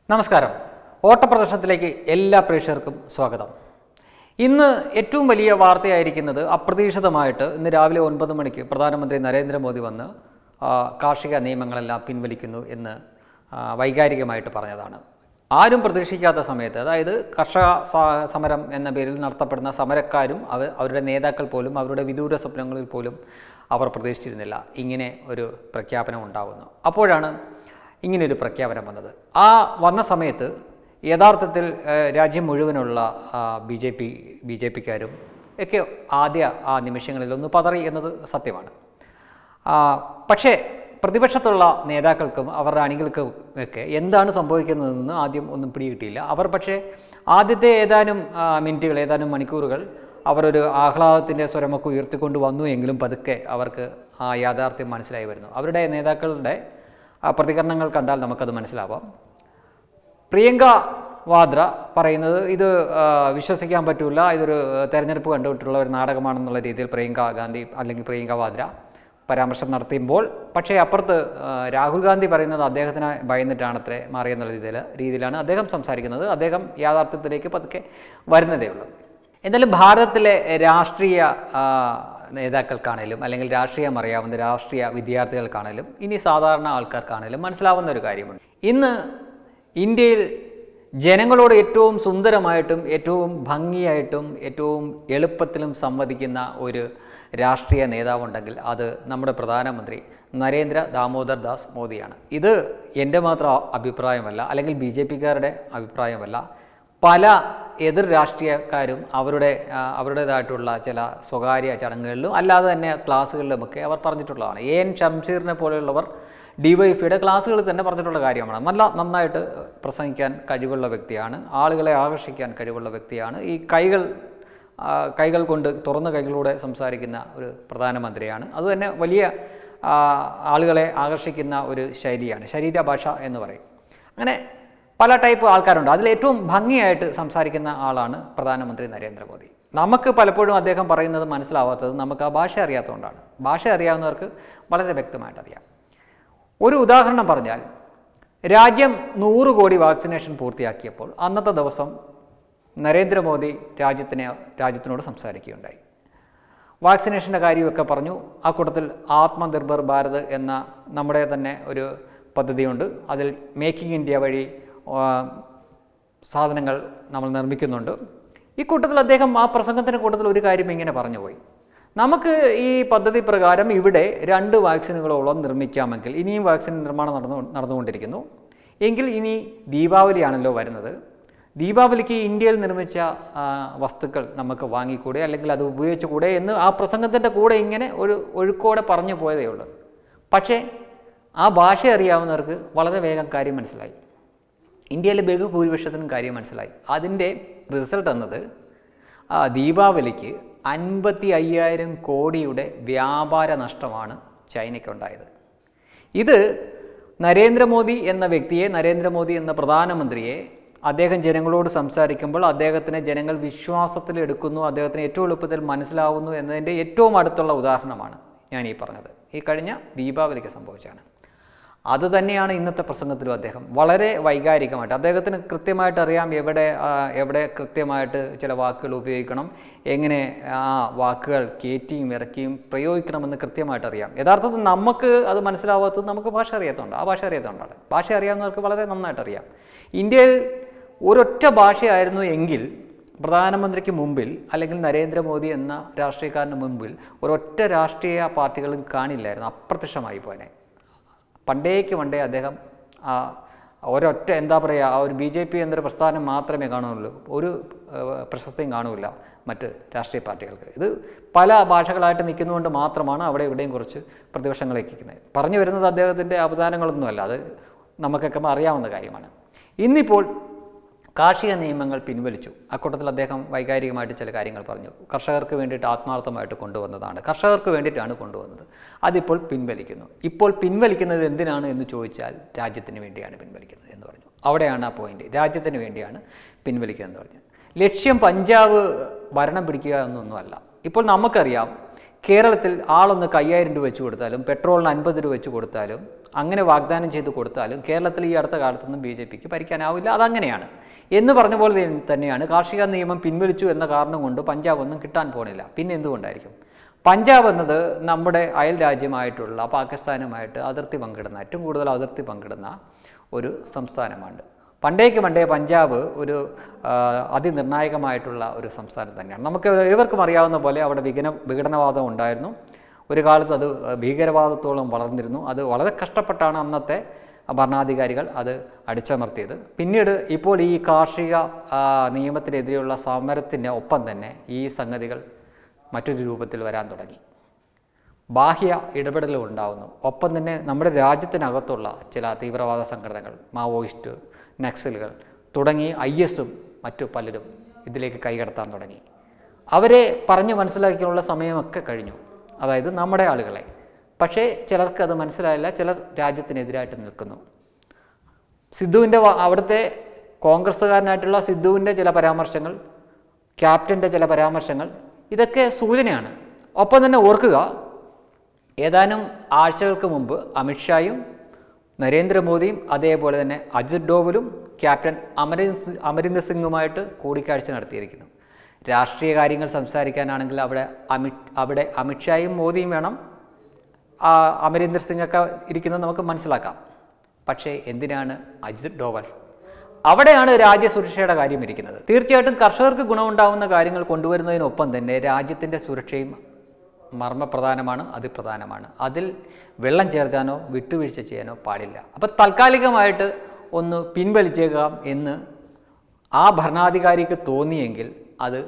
നമസ്കാരം ഓട്ടപ്രദർശനത്തിലേക്ക് എല്ലാ പ്രേക്ഷകർക്കും സ്വാഗതം ഇന്ന് ഏറ്റവും വലിയ വാർത്തയായിരിക്കുന്നത് അപ്രതീക്ഷിതമായിട്ട് ഇന്ന് രാവിലെ ഒൻപത് മണിക്ക് പ്രധാനമന്ത്രി നരേന്ദ്രമോദി വന്ന് ആ, കാർഷിക നിയമങ്ങളെല്ലാം പിൻവലിക്കുന്നു എന്ന് ആ, വൈകാരികമായിട്ട് പറഞ്ഞതാണ് ആരും പ്രതീക്ഷിക്കാത്ത സമയത്ത് അതായത് കർഷക സ- സമരം എന്ന പേരിൽ നടത്തപ്പെടുന്ന സമരക്കാരും അവ അവരുടെ നേതാക്കൾ പോലും അവരുടെ വിദൂര സ്വപ്നങ്ങളിൽ പോലും അവർ പ്രതീക്ഷിച്ചിരുന്നില്ല ഇങ്ങനെ ഒരു പ്രഖ്യാപനം ഉണ്ടാകുന്നു അപ്പോഴാണ് ഇങ്ങനെയൊരു പ്രഖ്യാപനം വന്നത് ആ വന്ന സമയത്ത് യഥാർത്ഥത്തിൽ ഏഹ്, രാജ്യം മുഴുവനുള്ള B J P B J പിക്കാരും ഒക്കെ ആദ്യ ആ നിമിഷങ്ങളിൽ ഒന്ന് പതറി എന്നത് സത്യമാണ് ആ, പക്ഷേ പ്രതിപക്ഷത്തുള്ള നേതാക്കൾക്കും അവരുടെ അണികൾക്കും ഒക്കെ എന്താണ് സംഭവിക്കുന്നതെന്ന് ആദ്യം ഒന്നും പിടികിട്ടിയില്ല അവർ പക്ഷേ ആദ്യത്തെ ഏതാനും ആ, മിനിറ്റുകൾ ഏതാനും മണിക്കൂറുകൾ അവർ ഒരു ആഹ്ലാദത്തിൻ്റെ സ്വരമൊക്കെ ഉയർത്തിക്കൊണ്ട് വന്നു എങ്കിലും പതുക്കെ അവർക്ക് ആ യാഥാർത്ഥ്യം മനസ്സിലായി വരുന്നു അവരുടെ നേതാക്കളുടെ ആ, പ്രതികരണങ്ങൾ കണ്ടാൽ നമുക്കത് മനസ്സിലാവാം പ്രിയങ്ക വാദ്ര പറയുന്നത് ഇത് ആ, വിശ്വസിക്കാൻ പറ്റില്ല ഇതൊരു ആ, തെരഞ്ഞെടുപ്പ് കണ്ടുവിട്ടുള്ള ഒരു നാടകമാണെന്നുള്ള രീതിയിൽ പ്രിയങ്ക ഗാന്ധി അല്ലെങ്കിൽ പ്രിയങ്ക വാദ്ര പരാമർശം നടത്തുമ്പോൾ പക്ഷേ അപ്പുറത്ത് ആ, രാഹുൽ ഗാന്ധി പറയുന്നത് അദ്ദേഹത്തിന് ഭയന്നിട്ടാണത്രേ മാറിയെന്നുള്ള രീതിയിൽ രീതിയിലാണ് അദ്ദേഹം സംസാരിക്കുന്നത് അദ്ദേഹം യാഥാർത്ഥ്യത്തിലേക്ക് പതുക്കെ വരുന്നതേ ഉള്ളൂ എന്നാലും ഭാരതത്തിലെ രാഷ്ട്രീയ ആ, നേതാക്കൾക്കാണേലും അല്ലെങ്കിൽ രാഷ്ട്രീയം അറിയാവുന്ന രാഷ്ട്രീയ വിദ്യാർത്ഥികൾക്കാണേലും ഇനി സാധാരണ ആൾക്കാർക്കാണേലും മനസ്സിലാവുന്ന ഒരു കാര്യമുണ്ട് ഇന്ന് ഇന്ത്യയിൽ ജനങ്ങളോട് ഏറ്റവും സുന്ദരമായിട്ടും ഏറ്റവും ഭംഗിയായിട്ടും ഏറ്റവും എളുപ്പത്തിലും സംവദിക്കുന്ന ഒരു രാഷ്ട്രീയ നേതാവുണ്ടെങ്കിൽ അത് നമ്മുടെ പ്രധാനമന്ത്രി നരേന്ദ്ര ദാമോദർ ദാസ് മോദിയാണ് ഇത് എൻ്റെ മാത്രം അഭിപ്രായമല്ല അല്ലെങ്കിൽ ബി ജെ പിക്കാരുടെ അഭിപ്രായമല്ല പല എതിർ രാഷ്ട്രീയക്കാരും അവരുടെ ആ, അവരുടേതായിട്ടുള്ള ചില സ്വകാര്യ ചടങ്ങുകളിലും അല്ലാതെ തന്നെ ക്ലാസ്സുകളിലുമൊക്കെ അവർ പറഞ്ഞിട്ടുള്ളതാണ് എ എൻ ഷംസീറിനെ പോലെയുള്ളവർ ഡിവൈഫിയുടെ ക്ലാസ്സുകളിൽ തന്നെ പറഞ്ഞിട്ടുള്ള കാര്യമാണ് നല്ല നന്നായിട്ട് പ്രസംഗിക്കാൻ കഴിവുള്ള വ്യക്തിയാണ് ആളുകളെ ആകർഷിക്കാൻ കഴിവുള്ള വ്യക്തിയാണ് ഈ കൈകൾ ആ, കൈകൾ കൊണ്ട് തുറന്ന കൈകളിലൂടെ സംസാരിക്കുന്ന ഒരു പ്രധാനമന്ത്രിയാണ് അതുതന്നെ വലിയ ആ, ആളുകളെ ആകർഷിക്കുന്ന ഒരു ശൈലിയാണ് ശരീരഭാഷ എന്ന് പറയും അങ്ങനെ പല ടൈപ്പ് ആൾക്കാരുണ്ട് അതിൽ ഏറ്റവും ഭംഗിയായിട്ട് സംസാരിക്കുന്ന ആളാണ് പ്രധാനമന്ത്രി നരേന്ദ്രമോദി നമുക്ക് പലപ്പോഴും അദ്ദേഹം പറയുന്നത് മനസ്സിലാവാത്തത് നമുക്ക് ആ ഭാഷ അറിയാത്തതുകൊണ്ടാണ് ഭാഷ അറിയാവുന്നവർക്ക് വളരെ വ്യക്തമായിട്ട് അറിയാം ഒരു ഉദാഹരണം പറഞ്ഞാൽ രാജ്യം നൂറ് കോടി വാക്സിനേഷൻ പൂർത്തിയാക്കിയപ്പോൾ അന്നത്തെ ദിവസം നരേന്ദ്രമോദി രാജ്യത്തിനെ രാജ്യത്തിനോട് സംസാരിക്കുകയുണ്ടായി വാക്സിനേഷൻ്റെ കാര്യമൊക്കെ പറഞ്ഞു ആ കൂട്ടത്തിൽ ആത്മനിർഭർ ഭാരത് എന്ന നമ്മുടെ തന്നെ ഒരു പദ്ധതിയുണ്ട് അതിൽ മേക്കിംഗ് ഇന്ത്യ വഴി ആ, സാധനങ്ങൾ നമ്മൾ നിർമ്മിക്കുന്നുണ്ട് ഈ കൂട്ടത്തിൽ അദ്ദേഹം ആ പ്രസംഗത്തിൻ്റെ കൂട്ടത്തിൽ ഒരു കാര്യം ഇങ്ങനെ പറഞ്ഞു പോയി നമുക്ക് ഈ പദ്ധതി പ്രകാരം ഇവിടെ രണ്ട് വാക്സിനുകളോളം നിർമ്മിക്കാമെങ്കിൽ ഇനിയും വാക്സിൻ നിർമ്മാണം നടന്നു നടന്നുകൊണ്ടിരിക്കുന്നു എങ്കിൽ ഇനി ദീപാവലിയാണല്ലോ വരുന്നത് ദീപാവലിക്ക് ഇന്ത്യയിൽ നിർമ്മിച്ച ആ, വസ്തുക്കൾ നമുക്ക് വാങ്ങിക്കൂടെ അല്ലെങ്കിൽ അത് ഉപയോഗിച്ചുകൂടെ എന്ന് ആ പ്രസംഗത്തിൻ്റെ കൂടെ ഇങ്ങനെ ഒരു ഒഴുക്കോടെ പറഞ്ഞു പോയതേ ഉള്ളൂ പക്ഷേ ആ ഭാഷ അറിയാവുന്നവർക്ക് വളരെ വേഗം കാര്യം മനസ്സിലായി ഇന്ത്യയിലെ ബഹുഭൂരിപക്ഷത്തിനും കാര്യം മനസ്സിലായി അതിൻ്റെ റിസൾട്ട് എന്നത് ആ, ദീപാവലിക്ക് അൻപത്തി അയ്യായിരം കോടിയുടെ വ്യാപാര നഷ്ടമാണ് ചൈനയ്ക്കുണ്ടായത് ഇത് നരേന്ദ്രമോദി എന്ന വ്യക്തിയെ നരേന്ദ്രമോദി എന്ന പ്രധാനമന്ത്രിയെ അദ്ദേഹം ജനങ്ങളോട് സംസാരിക്കുമ്പോൾ അദ്ദേഹത്തിന് ജനങ്ങൾ വിശ്വാസത്തിലെടുക്കുന്നു അദ്ദേഹത്തിന് ഏറ്റവും എളുപ്പത്തിൽ മനസ്സിലാവുന്നു എന്നതിൻ്റെ ഏറ്റവും അടുത്തുള്ള ഉദാഹരണമാണ് ഞാൻ ഈ പറഞ്ഞത് ഈ കഴിഞ്ഞ ദീപാവലിക്ക് സംഭവിച്ചാണ് അത് തന്നെയാണ് ഇന്നത്തെ പ്രസംഗത്തിലും അദ്ദേഹം വളരെ വൈകാരികമായിട്ട് അദ്ദേഹത്തിന് കൃത്യമായിട്ട് അറിയാം എവിടെ ആ, എവിടെ കൃത്യമായിട്ട് ചില വാക്കുകൾ ഉപയോഗിക്കണം എങ്ങനെ ആ വാക്കുകൾ കയറ്റിയും ഇറക്കിയും പ്രയോഗിക്കണമെന്ന് കൃത്യമായിട്ട് അറിയാം യഥാർത്ഥത്തിൽ നമുക്ക് അത് മനസ്സിലാവാത്തത് നമുക്ക് ഭാഷ അറിയാത്തതുകൊണ്ട് ആ ഭാഷ അറിയാത്തതുകൊണ്ടാണ് ഭാഷ അറിയാവുന്നവർക്ക് വളരെ നന്നായിട്ട് അറിയാം ഇന്ത്യയിൽ ഒരൊറ്റ ഭാഷയായിരുന്നു എങ്കിൽ പ്രധാനമന്ത്രിക്ക് മുമ്പിൽ അല്ലെങ്കിൽ നരേന്ദ്രമോദി എന്ന രാഷ്ട്രീയക്കാരന് മുമ്പിൽ ഒരൊറ്റ രാഷ്ട്രീയ പാർട്ടികളും കാണില്ലായിരുന്നു അപ്രത്യക്ഷമായി പോനെ പണ്ടേക്ക് പണ്ടേ അദ്ദേഹം ആ ഒരൊറ്റ എന്താ പറയുക ആ ഒരു ബി ജെ പി എന്നൊരു പ്രസ്ഥാനം മാത്രമേ കാണുള്ളൂ ഒരു ഏഹ്, പ്രശസ്തിയും കാണൂല മറ്റ് രാഷ്ട്രീയ പാർട്ടികൾക്ക് ഇത് പല ഭാഷകളായിട്ട് നിൽക്കുന്നതുകൊണ്ട് മാത്രമാണ് അവിടെ ഇവിടെയും കുറച്ച് പ്രതിപക്ഷങ്ങളേക്ക് നിൽക്കുന്നത് പറഞ്ഞു വരുന്നത് അദ്ദേഹത്തിൻ്റെ അവദാനങ്ങളൊന്നുമല്ല അത് നമുക്കൊക്കെ അറിയാവുന്ന കാര്യമാണ് ഇന്നിപ്പോൾ കാർഷിക നിയമങ്ങൾ പിൻവലിച്ചു അക്കൂട്ടത്തിൽ അദ്ദേഹം വൈകാരികമായിട്ട് ചില കാര്യങ്ങൾ പറഞ്ഞു കർഷകർക്ക് വേണ്ടിയിട്ട് ആത്മാർത്ഥമായിട്ട് കൊണ്ടുവന്നതാണ് കർഷകർക്ക് വേണ്ടിയിട്ടാണ് കൊണ്ടുവന്നത് അതിപ്പോൾ പിൻവലിക്കുന്നു ഇപ്പോൾ പിൻവലിക്കുന്നത് എന്തിനാണ് എന്ന് ചോദിച്ചാൽ രാജ്യത്തിന് വേണ്ടിയാണ് പിൻവലിക്കുന്നത് എന്ന് പറഞ്ഞു അവിടെയാണ് ആ പോയിന്റ് രാജ്യത്തിന് വേണ്ടിയാണ് പിൻവലിക്കുന്നത് എന്ന് പറഞ്ഞു ലക്ഷ്യം പഞ്ചാബ് ഭരണം പിടിക്കുക എന്നൊന്നുമല്ല ഇപ്പോൾ നമുക്കറിയാം കേരളത്തിൽ ആളൊന്ന് അയ്യായിരം രൂപ വെച്ച് കൊടുത്താലും പെട്രോളിന് അൻപത് രൂപ വെച്ച് കൊടുത്താലും അങ്ങനെ വാഗ്ദാനം ചെയ്ത് കൊടുത്താലും കേരളത്തിൽ ഈ അടുത്ത കാലത്തൊന്നും ബി ജെ പിക്ക് ഭരിക്കാനാവില്ല അതങ്ങനെയാണ് എന്ന് പറഞ്ഞ പോലെ തന്നെ- തന്നെയാണ് കാർഷിക നിയമം പിൻവലിച്ചു എന്ന കാരണം കൊണ്ട് പഞ്ചാബ് ഒന്നും കിട്ടാൻ പോണില്ല പിന്നെ എന്തുകൊണ്ടായിരിക്കും പഞ്ചാബ് എന്നത് നമ്മുടെ അയൽ രാജ്യമായിട്ടുള്ള പാകിസ്ഥാനുമായിട്ട് അതിർത്തി പങ്കിടുന്ന ഏറ്റവും കൂടുതൽ അതിർത്തി പങ്കിടുന്ന ഒരു സംസ്ഥാനമാണ് പണ്ടേക്ക് പണ്ടേ പഞ്ചാബ് ഒരു ആ, അതിനിർണായകമായിട്ടുള്ള ഒരു സംസ്ഥാനം തന്നെയാണ് നമുക്ക് ഇവർക്കും അറിയാവുന്ന പോലെ അവിടെ വിഘന വിഘടനവാദം ഉണ്ടായിരുന്നു ഒരു കാലത്ത് അത് ഭീകരവാദത്തോളം വളർന്നിരുന്നു അത് വളരെ കഷ്ടപ്പെട്ടാണ് അന്നത്തെ ഭരണാധികാരികൾ അത് അടിച്ചമർത്തിയത് പിന്നീട് ഇപ്പോൾ ഈ കാർഷിക ആ, നിയമത്തിനെതിരെയുള്ള സമരത്തിൻ്റെ ഒപ്പം തന്നെ ഈ സംഗതികൾ മറ്റൊരു രൂപത്തിൽ വരാൻ തുടങ്ങി ബാഹ്യ ഇടപെടലുകൾ ഉണ്ടാകുന്നു ഒപ്പം തന്നെ നമ്മുടെ രാജ്യത്തിനകത്തുള്ള ചില തീവ്രവാദ സംഘടനകൾ മാവോയിസ്റ്റ് നക്സലുകൾ തുടങ്ങി ഐ എസും മറ്റു പലരും ഇതിലേക്ക് കൈകടത്താൻ തുടങ്ങി അവരെ പറഞ്ഞു മനസ്സിലാക്കിയുള്ള സമയമൊക്കെ കഴിഞ്ഞു അതായത് നമ്മുടെ ആളുകളെ പക്ഷേ ചിലർക്ക് അത് മനസ്സിലായില്ല ചിലർ രാജ്യത്തിനെതിരായിട്ട് നിൽക്കുന്നു സിദ്ധുവിൻ്റെ വ- അവിടുത്തെ കോൺഗ്രസ്സുകാരനായിട്ടുള്ള സിദ്ധുവിൻ്റെ ചില പരാമർശങ്ങൾ ക്യാപ്റ്റൻ്റെ ചില പരാമർശങ്ങൾ ഇതൊക്കെ സൂചനയാണ് ഒപ്പം തന്നെ ഓർക്കുക ഏതാനും ആഴ്ചകൾക്ക് മുമ്പ് അമിത്ഷായും നരേന്ദ്രമോദിയും അതേപോലെ തന്നെ അജിത് ഡോവലും ക്യാപ്റ്റൻ അമരീന്ദ് അമരീന്ദർ സിംഗുമായിട്ട് കൂടിക്കാഴ്ച നടത്തിയിരിക്കുന്നു രാഷ്ട്രീയ കാര്യങ്ങൾ സംസാരിക്കാനാണെങ്കിൽ അവിടെ അമിത് അവിടെ അമിത്ഷായും മോദിയും വേണം ആ, അമരീന്ദർ സിംഗ് ഒക്കെ ഇരിക്കുന്നത് നമുക്ക് മനസ്സിലാക്കാം പക്ഷേ എന്തിനാണ് അജിത് ഡോവൽ അവിടെയാണ് രാജ്യസുരക്ഷയുടെ കാര്യം ഇരിക്കുന്നത് തീർച്ചയായിട്ടും കർഷകർക്ക് ഗുണമുണ്ടാവുന്ന കാര്യങ്ങൾ കൊണ്ടുവരുന്നതിനൊപ്പം തന്നെ രാജ്യത്തിൻ്റെ സുരക്ഷയും മർമ്മപ്രധാനമാണ് അതിപ്രധാനമാണ് അതിൽ വെള്ളം ചേർക്കാനോ വിട്ടുവീഴ്ച ചെയ്യാനോ പാടില്ല അപ്പോൾ താൽക്കാലികമായിട്ട് ഒന്ന് പിൻവലിച്ചേക്കാം എന്ന് ആ ഭരണാധികാരിക്ക് തോന്നിയെങ്കിൽ അത്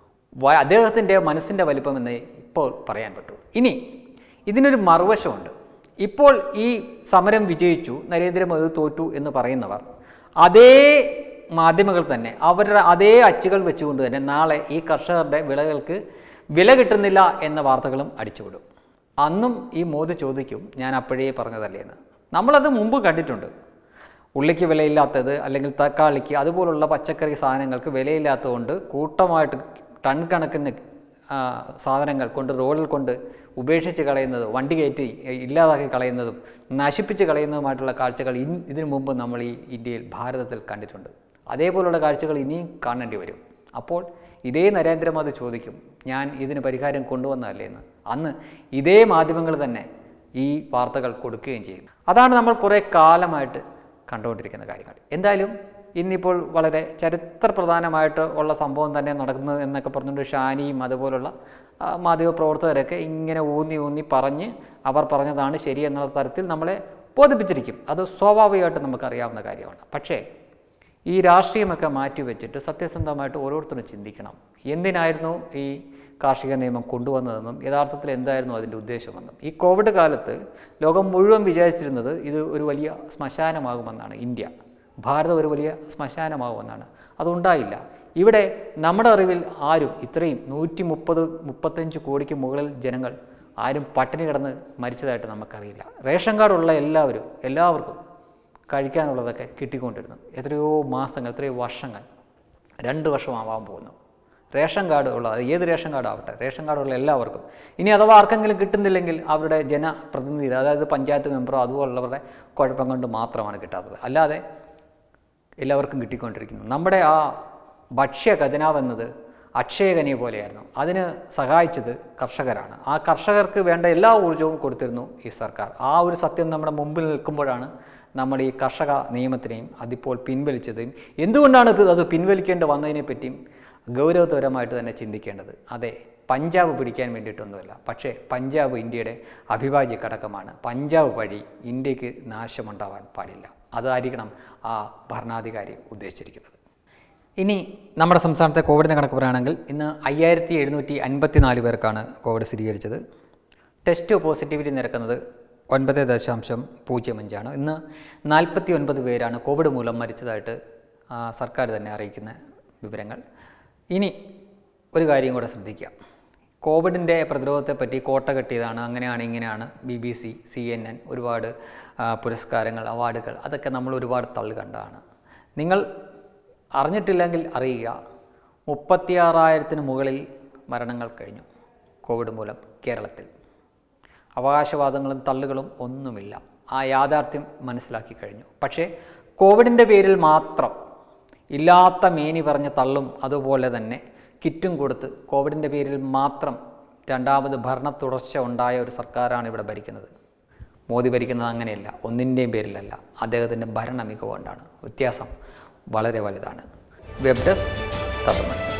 വ- അദ്ദേഹത്തിൻ്റെ മനസ്സിൻ്റെ വലിപ്പമെന്ന് ഇപ്പോൾ പറയാൻ പറ്റൂ ഇനി ഇതിനൊരു മറുവശമുണ്ട് ഇപ്പോൾ ഈ സമരം വിജയിച്ചു നരേന്ദ്രമോദി തോറ്റു എന്ന് പറയുന്നവർ അതേ മാധ്യമങ്ങൾ തന്നെ അവരുടെ അതേ അച്ചുകൾ വെച്ചുകൊണ്ട് തന്നെ നാളെ ഈ കർഷകരുടെ വിളകൾക്ക് വില കിട്ടുന്നില്ല എന്ന വാർത്തകളും അടിച്ചുവിടും അന്നും ഈ മോദി ചോദിക്കും ഞാൻ അപ്പോഴേ പറഞ്ഞതല്ലേ എന്ന് നമ്മളത് മുമ്പ് കണ്ടിട്ടുണ്ട് ഉള്ളിക്ക് വിലയില്ലാത്തത് അല്ലെങ്കിൽ തക്കാളിക്ക് അതുപോലുള്ള പച്ചക്കറി സാധനങ്ങൾക്ക് വിലയില്ലാത്തതുകൊണ്ട് കൂട്ടമായിട്ട് ടൺ കണക്കിന് ആ, സാധനങ്ങൾ കൊണ്ട് റോഡിൽ കൊണ്ട് ഉപേക്ഷിച്ച് കളയുന്നത് വണ്ടി കയറ്റി ഇല്ലാതാക്കി കളയുന്നതും നശിപ്പിച്ച് കളയുന്നതുമായിട്ടുള്ള കാഴ്ചകൾ ഇൻ ഇതിനു മുമ്പ് നമ്മൾ ഈ ഇന്ത്യയിൽ ഭാരതത്തിൽ കണ്ടിട്ടുണ്ട് അതേപോലുള്ള കാഴ്ചകൾ ഇനിയും കാണേണ്ടി വരും അപ്പോൾ ഇതേ നരേന്ദ്രമോദി ചോദിക്കും ഞാൻ ഇതിന് പരിഹാരം കൊണ്ടുവന്നതല്ലേ എന്ന് അന്ന് ഇതേ മാധ്യമങ്ങൾ തന്നെ ഈ വാർത്തകൾ കൊടുക്കുകയും ചെയ്യും അതാണ് നമ്മൾ കുറേ കാലമായിട്ട് കണ്ടുകൊണ്ടിരിക്കുന്ന കാര്യങ്ങൾ എന്തായാലും ഇന്നിപ്പോൾ വളരെ ചരിത്രപ്രധാനമായിട്ട് ഉള്ള സംഭവം തന്നെ നടക്കുന്നു എന്നൊക്കെ പറഞ്ഞുകൊണ്ട് ഷാനിയും അതുപോലുള്ള ആ, മാധ്യമപ്രവർത്തകരൊക്കെ ഇങ്ങനെ ഊന്നി ഊന്നി പറഞ്ഞ് അവർ പറഞ്ഞതാണ് ശരി എന്നുള്ള തരത്തിൽ നമ്മളെ ബോധിപ്പിച്ചിരിക്കും അത് സ്വാഭാവികമായിട്ട് നമുക്കറിയാവുന്ന കാര്യമാണ് പക്ഷേ ഈ രാഷ്ട്രീയമൊക്കെ മാറ്റി വെച്ചിട്ട് സത്യസന്ധമായിട്ട് ഓരോരുത്തരും ചിന്തിക്കണം എന്തിനായിരുന്നു ഈ കാർഷിക നിയമം കൊണ്ടുവന്നതെന്നും യഥാർത്ഥത്തിൽ എന്തായിരുന്നു അതിൻ്റെ ഉദ്ദേശമെന്നും ഈ കോവിഡ് കാലത്ത് ലോകം മുഴുവൻ വിചാരിച്ചിരുന്നത് ഇത് ഒരു വലിയ ശ്മശാനമാകുമെന്നാണ് ഇന്ത്യ ഭാരതം ഒരു വലിയ ശ്മശാനമാകുമെന്നാണ് അതുണ്ടായില്ല ഇവിടെ നമ്മുടെ അറിവിൽ ആരും ഇത്രയും നൂറ്റി മുപ്പത് മുപ്പത്തഞ്ച് കോടിക്ക് മുകളിൽ ജനങ്ങൾ ആരും പട്ടിണി കിടന്ന് മരിച്ചതായിട്ട് നമുക്കറിയില്ല റേഷൻ കാർഡുള്ള എല്ലാവരും എല്ലാവർക്കും കഴിക്കാനുള്ളതൊക്കെ കിട്ടിക്കൊണ്ടിരുന്നു എത്രയോ മാസങ്ങൾ എത്രയോ വർഷങ്ങൾ രണ്ട് വർഷമാവാൻ പോകുന്നു റേഷൻ കാർഡ് ഉള്ള ഏത് റേഷൻ കാർഡ് ആവട്ടെ റേഷൻ കാർഡുള്ള എല്ലാവർക്കും ഇനി അഥവാ ആർക്കെങ്കിലും കിട്ടുന്നില്ലെങ്കിൽ അവരുടെ ജനപ്രതിനിധി അതായത് പഞ്ചായത്ത് മെമ്പറോ അതുപോലുള്ളവരുടെ കുഴപ്പം കൊണ്ട് മാത്രമാണ് കിട്ടാത്തത് അല്ലാതെ എല്ലാവർക്കും കിട്ടിക്കൊണ്ടിരിക്കുന്നു നമ്മുടെ ആ ഭക്ഷ്യ ഖജനാവ് എന്നത് അക്ഷയഖനിയെ പോലെയായിരുന്നു അതിന് സഹായിച്ചത് കർഷകരാണ് ആ കർഷകർക്ക് വേണ്ട എല്ലാ ഊർജ്ജവും കൊടുത്തിരുന്നു ഈ സർക്കാർ ആ ഒരു സത്യം നമ്മുടെ മുമ്പിൽ നിൽക്കുമ്പോഴാണ് നമ്മൾ ഈ കർഷക നിയമത്തിനെയും അതിപ്പോൾ പിൻവലിച്ചതും എന്തുകൊണ്ടാണ് ഇത് അത് പിൻവലിക്കേണ്ടി വന്നതിനെ പറ്റിയും ഗൗരവതരമായിട്ട് തന്നെ ചിന്തിക്കേണ്ടത് അതെ പഞ്ചാബ് പിടിക്കാൻ വേണ്ടിയിട്ടൊന്നുമല്ല പക്ഷേ പഞ്ചാബ് ഇന്ത്യയുടെ അവിഭാജ്യ ഘടകമാണ് പഞ്ചാബ് വഴി ഇന്ത്യക്ക് നാശമുണ്ടാവാൻ പാടില്ല അതായിരിക്കണം ആ ഭരണാധികാരി ഉദ്ദേശിച്ചിരിക്കുന്നത് ഇനി നമ്മുടെ സംസ്ഥാനത്തെ കോവിഡിൻ്റെ കണക്ക് പറയുകയാണെങ്കിൽ ഇന്ന് അയ്യായിരത്തി എഴുന്നൂറ്റി അൻപത്തി നാല് പേർക്കാണ് കോവിഡ് സ്ഥിരീകരിച്ചത് ടെസ്റ്റ് പോസിറ്റിവിറ്റി നിരക്കുന്നത് ഒൻപത് ദശാംശം പൂജ്യം അഞ്ചാണ് ഇന്ന് നാൽപ്പത്തി ഒൻപത് പേരാണ് കോവിഡ് മൂലം മരിച്ചതായിട്ട് ആ, സർക്കാർ തന്നെ അറിയിക്കുന്ന വിവരങ്ങൾ ഇനി ഒരു കാര്യം കൂടെ ശ്രദ്ധിക്കുക കോവിഡിൻ്റെ പ്രതിരോധത്തെപ്പറ്റി കോട്ട കെട്ടിയതാണ് അങ്ങനെയാണ് ഇങ്ങനെയാണ് B B C C N N ഒരുപാട് ആ, പുരസ്കാരങ്ങൾ അവാർഡുകൾ അതൊക്കെ നമ്മൾ ഒരുപാട് തള്ളു കണ്ടതാണ് നിങ്ങൾ അറിഞ്ഞിട്ടില്ലെങ്കിൽ അറിയുക മുപ്പത്തിയാറായിരത്തിന് മുകളിൽ മരണങ്ങൾ കഴിഞ്ഞു കോവിഡ് മൂലം കേരളത്തിൽ അവകാശവാദങ്ങളും തള്ളുകളും ഒന്നുമില്ല ആ യാഥാർത്ഥ്യം മനസ്സിലാക്കി കഴിഞ്ഞു പക്ഷേ കോവിഡിൻ്റെ പേരിൽ മാത്രം ഇല്ലാത്ത മേനി പറഞ്ഞ് തള്ളും അതുപോലെ തന്നെ കിറ്റും കൊടുത്ത് കോവിഡിൻ്റെ പേരിൽ മാത്രം രണ്ടാമത് ഭരണ തുടർച്ച ഉണ്ടായ ഒരു സർക്കാരാണ് ഇവിടെ ഭരിക്കുന്നത് മോദി ഭരിക്കുന്നത് അങ്ങനെയല്ല ഒന്നിൻ്റെയും പേരിലല്ല അദ്ദേഹത്തിൻ്റെ ഭരണ മികവ് കൊണ്ടാണ് വ്യത്യാസം വളരെ വലുതാണ് വെബ് ഡെസ്ക് തത്വമണി